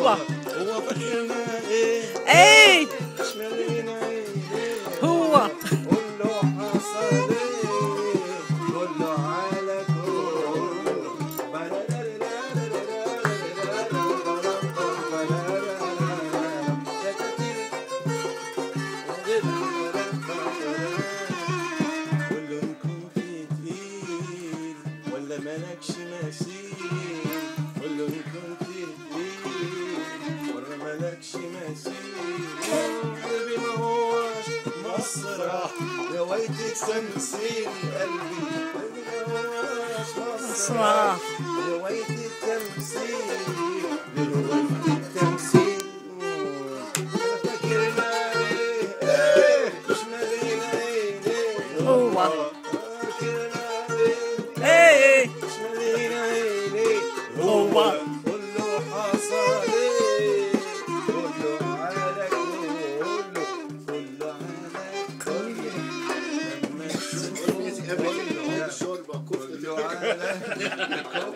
هو هو فاكرنا ايه ايه مش مالينا ايه هو قول له حصل ايه قول له على قول له ان كنت تقيل ولا مالكش مثيل قول له ان كنت تقيل ولا مالكش مثيل قلبي ما هوش مسرح هوايتك تمثيل قلبي قلبي ما هوش مسرح مسرح. هوايتك تمثيل هوايتك تمثيل فاكرنا ايه ايه مش مالينا ايه ايه هو. فاكرنا ايه ايه مش مالينا ايه ليه هو. قول له حصل ايه قول له على قول له قول له على قول له لما تشوف قول له قول له على